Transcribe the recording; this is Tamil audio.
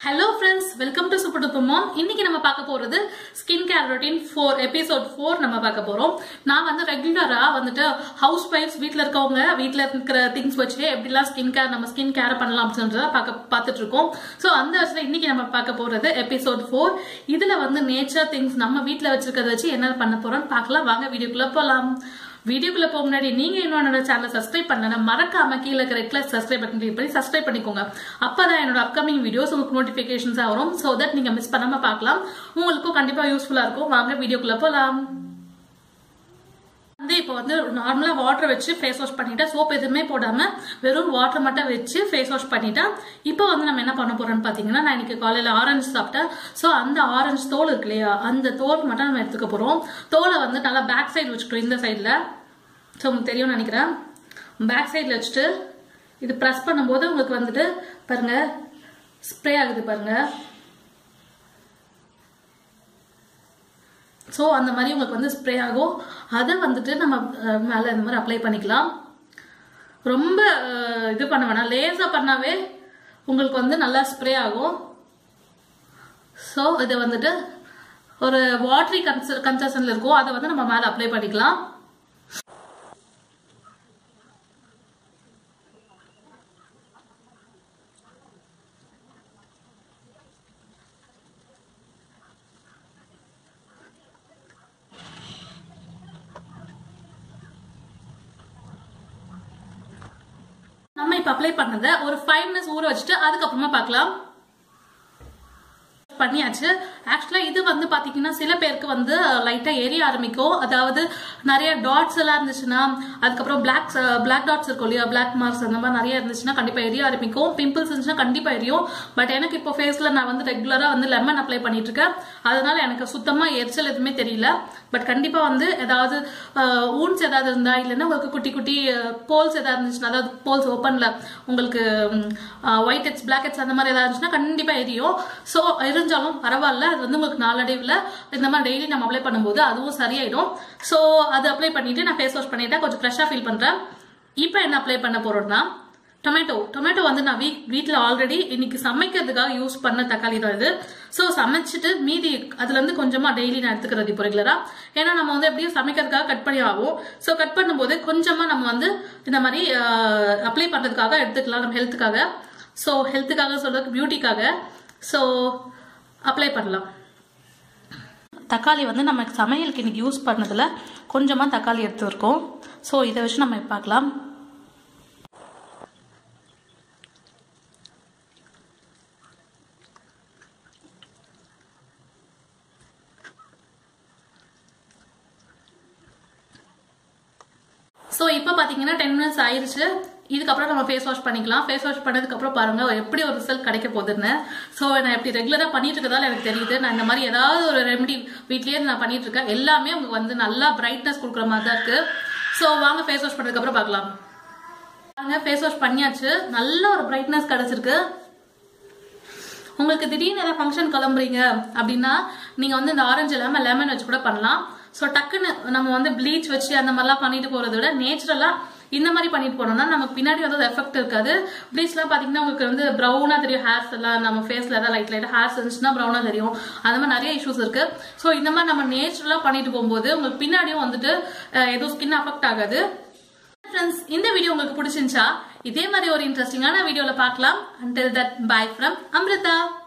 hello friends welcome to super duper mom இன்னைக்கு நம்ம பார்க்க போறது skin care routine four episode four நம்ம பார்க்க போறோம் நான் வந்து ரெகுலரா வந்துட்டு ஹவுஸ் ஒய்ஃப்ஸ் வீட்டில் இருக்கவங்க வீட்டில் இருக்கிற திங்ஸ் வச்சு எப்படிலாம் ஸ்கின் கேர் நம்ம ஸ்கின் கேர் பண்ணலாம் அப்படின்றத பார்க்க பார்த்துட்டு இருக்கோம் ஸோ அந்த வருஷத்துல இன்னைக்கு நம்ம பார்க்க போறது எபிசோட் ஃபோர் இதுல வந்து நேச்சர் திங்ஸ் நம்ம வீட்டில் வச்சிருக்கிறத வச்சு என்ன பண்ண போறோம்னு பார்க்கலாம் வாங்க வீடியோக்குள்ள போலாம் வீடியோக்குள்ள போக முன்னாடி நீங்க இன்னும் என்னோட சேனலை சப்ஸ்கிரைப் பண்ணலன்னா மறக்காம கீழே இருக்கிற ரெக்லஸ் சப்ஸ்கிரைப் பட்டன் கிளிக் பண்ணி சப்ஸ்கிரைப் பண்ணிக்கோங்க அப்பதான் என்னோட அப்கமிங் வீடியோஸ் உங்களுக்கு நோட்டிபிகேஷன்ஸ் வரும் ஸோ தட் நீங்க மிஸ் பண்ணாம பார்க்கலாம் உங்களுக்கும் கண்டிப்பா யூஸ்ஃபுல்லா இருக்கும் வாங்க வீடியோக்குள்ள போலாம் வந்து இப்போ வந்து நார்மலா வாட்டர் வச்சு ஃபேஸ் வாஷ் பண்ணிட்டேன் சோப் எதுவுமே போடாம வெறும் வாட்டர் மட்டும் வச்சு ஃபேஸ் வாஷ் பண்ணிட்டேன் இப்போ வந்து நம்ம என்ன பண்ண போறோம்னு பாத்தீங்கன்னா நான் இன்னைக்கு காலையில ஆரஞ்சு சாப்பிட்டேன் ஸோ அந்த ஆரஞ்சு தோல் இருக்கு இல்லையா அந்த தோல் மட்டும் நம்ம எடுத்துக்க போறோம் தோலை வந்து நல்லா பேக் சைடு வச்சுக்கிறோம் இந்த சைடில் ஸோ உங்களுக்கு தெரியும்னு நினைக்கிறேன் பேக் சைடில் வச்சுட்டு இது ப்ரெஸ் பண்ணும்போது உங்களுக்கு வந்துட்டு பாருங்க ஸ்ப்ரே ஆகுது பாருங்க ஸோ அந்த மாதிரி உங்களுக்கு வந்து ஸ்ப்ரே ஆகும் அதை வந்துட்டு நம்ம அஹ், மேலே இந்த மாதிரி அப்ளை பண்ணிக்கலாம் ரொம்ப அஹ், இது பண்ண வேணாம் லேசாக பண்ணாவே உங்களுக்கு வந்து நல்லா ஸ்ப்ரே ஆகும் ஸோ இது வந்துட்டு ஒரு வாட்டரி கன்ச கன்சஷனில் இருக்கும் அதை வந்து நம்ம மேலே அப்ளை பண்ணிக்கலாம் நம்ம இப்ப அப்ளை பண்ணதை ஒரு ஃபைவ் மினிட்ஸ் ஊற வச்சுட்டு அதுக்கப்புறமா பார்க்கலாம் பண்ணியாச்சு ஆக்சுவலா இது வந்து பாத்தீங்கன்னா சில பேருக்கு வந்து லைட்டா எரிய ஆரம்பிக்கும் அதாவது நிறைய டாட்ஸ் எல்லாம் இருந்துச்சுன்னா அதுக்கப்புறம் பிளாக் பிளாக் டாட்ஸ் இருக்கும் இல்லையா பிளாக் மார்க்ஸ் அந்த மாதிரி நிறைய இருந்துச்சுன்னா கண்டிப்பா எரிய ஆரம்பிக்கும் பிம்பிள்ஸ் இருந்துச்சுன்னா கண்டிப்பா எரியும் பட் எனக்கு இப்போ ஃபேஸ்ல நான் வந்து ரெகுலரா வந்து லெமன் அப்ளை பண்ணிட்டு இருக்கேன் அதனால எனக்கு சுத்தமா எரிச்சல் எதுவுமே தெரியல பட் கண்டிப்பா வந்து ஏதாவது ஊன்ஸ் ஏதாவது இருந்தா இல்லைன்னா உங்களுக்கு குட்டி குட்டி போல்ஸ் ஏதாவது இருந்துச்சுன்னா அதாவது போல்ஸ் ஓப்பன்ல உங்களுக்கு ஒயிட் ஹெட்ஸ் பிளாக் ஹெட்ஸ் அந்த மாதிரி ஏதாவது இருந்துச்சுன்னா கண்டிப்பா எரியும் ஸோ எரிஞ்சாலும் பரவாயில்ல அது வந்து உங்களுக்கு நாளடைவில் இந்த மாதிரி டெய்லி நம்ம அப்ளை பண்ணும்போது அதுவும் சரியாயிடும் ஸோ அது அப்ளை பண்ணிட்டு நான் ஃபேஸ் வாஷ் பண்ணிட்டேன் கொஞ்சம் ஃப்ரெஷ்ஷாக ஃபீல் பண்றேன் இப்போ என்ன அப்ளை பண்ண போறோம்னா டொமேட்டோ டொமேட்டோ வந்து நான் வீக் வீட்டில் ஆல்ரெடி இன்னைக்கு சமைக்கிறதுக்காக யூஸ் பண்ண தக்காளி தான் இது ஸோ சமைச்சிட்டு மீதி அதுல இருந்து கொஞ்சமா டெய்லி நான் எடுத்துக்கிறது இப்போ ரெகுலரா ஏன்னா நம்ம வந்து எப்படியும் சமைக்கிறதுக்காக கட் பண்ணி ஆகும் ஸோ கட் பண்ணும்போது கொஞ்சமா நம்ம வந்து இந்த மாதிரி அப்ளை பண்றதுக்காக எடுத்துக்கலாம் நம்ம ஹெல்த்துக்காக ஸோ ஹெல்த்துக்காக சொல்றதுக்கு பியூட்டிக்காக ஸோ அப்ளை பண்ணலாம் தக்காளி வந்து நம்ம சமையலுக்கு இன்னைக்கு யூஸ் பண்ணதில் கொஞ்சமாக தக்காளி எடுத்துருக்கோம் ஸோ இதை வச்சு நம்ம பார்க்கலாம் ஸோ இப்போ பார்த்தீங்கன்னா டென் மினிட்ஸ் ஆயிருச்சு இதுக்கப்புறம் நம்ம ஃபேஸ் வாஷ் பண்ணிக்கலாம் ஃபேஸ் வாஷ் பண்ணதுக்கப்புறம் பாருங்க எப்படி ஒரு ரிசல்ட் கிடைக்க போகுதுன்னு ஸோ நான் எப்படி ரெகுலராக பண்ணிட்டு இருக்கதால எனக்கு தெரியுது நான் இந்த மாதிரி ஏதாவது ஒரு ரெமெடி வீட்லயே நான் பண்ணிட்டு இருக்கேன் எல்லாமே உங்களுக்கு வந்து நல்லா பிரைட்னஸ் கொடுக்குற மாதிரி தான் இருக்கு ஸோ வாங்க ஃபேஸ் வாஷ் பண்ணதுக்கப்புறம் பார்க்கலாம் பாருங்க ஃபேஸ் வாஷ் பண்ணியாச்சு நல்ல ஒரு பிரைட்னஸ் கிடைச்சிருக்கு உங்களுக்கு திடீர்னு ஏதாவது ஃபங்க்ஷன் கிளம்புறீங்க அப்படின்னா நீங்க வந்து இந்த ஆரஞ்சு இல்லாம லெமன் வச்சு கூட பண்ணலாம் ஸோ டக்குன்னு நம்ம வந்து ப்ளீச் வச்சு அந்த மாதிரிலாம் பண்ணிட்டு போறதை விட நேச்சுரலா இந்த மாதிரி பண்ணிட்டு போனோம்னா நமக்கு பின்னாடி வந்து எஃபெக்ட் இருக்காது ப்ளீச்லாம் பாத்தீங்கன்னா உங்களுக்கு வந்து ப்ரௌனா தெரியும் ஹேர்ஸ் எல்லாம் நம்ம ஃபேஸ்ல ஏதாவது லைட் லைட் ஹேர்ஸ் இருந்துச்சுன்னா ப்ரௌனா தெரியும் அந்த மாதிரி நிறைய இஷ்யூஸ் இருக்கு ஸோ இந்த மாதிரி நம்ம நேச்சுரலா பண்ணிட்டு போகும்போது உங்களுக்கு பின்னாடியும் வந்துட்டு அஹ், எதுவும் ஸ்கின் அஃபெக்ட் ஆகாது ஃப்ரெண்ட்ஸ் இந்த வீடியோ உங்களுக்கு பிடிச்சிருந்துச்சா இதே மாதிரி ஒரு இன்ட்ரெஸ்டிங்கான வீடியோல பார்க்கலாம் until that bye from Amrita